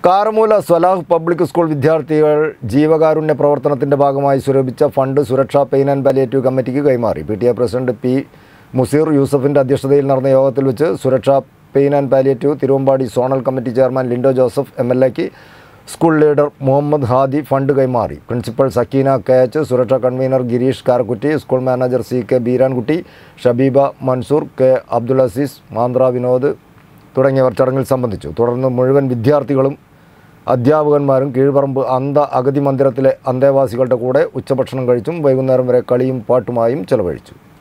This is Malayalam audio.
കാരമൂല സ്വലാഹ് പബ്ലിക് സ്കൂൾ വിദ്യാർത്ഥികൾ ജീവകാരുണ്യ പ്രവർത്തനത്തിന്റെ ഭാഗമായി സ്വരൂപിച്ച fund Suraksha pain and palliative കമ്മിറ്റിക്ക് കൈമാറി P T A president P Museer യൂസഫിന്റെ അധ്യക്ഷതയിൽ നടന്ന യോഗത്തിൽ വെച്ച് Suraksha pain and palliative Thiruvambady zonal committee chairman Lindo Joseph M L എക്ക് school leader Muhammad Hadi fund കൈമാറി principal Sakeena K H Suraksha convener Girish Karakkutty school manager C K Beerankutty Shabeeba Mansoor K Abdul Azeez മാന്ദ്ര വിനോദ് തുടങ്ങിയവർ ചടങ്ങിൽ സംബന്ധിച്ചു തുടർന്ന് മുഴുവൻ വിദ്യാർത്ഥികളും അധ്യാപകന്മാരും കീഴ്പറമ്പ് അന്ധ അഗതി മന്ദിരത്തിലെ അന്തേവാസികളുടെ കൂടെ ഉച്ചഭക്ഷണം കഴിച്ചും വൈകുന്നേരം വരെ കളിയും പാട്ടുമായും ചെലവഴിച്ചു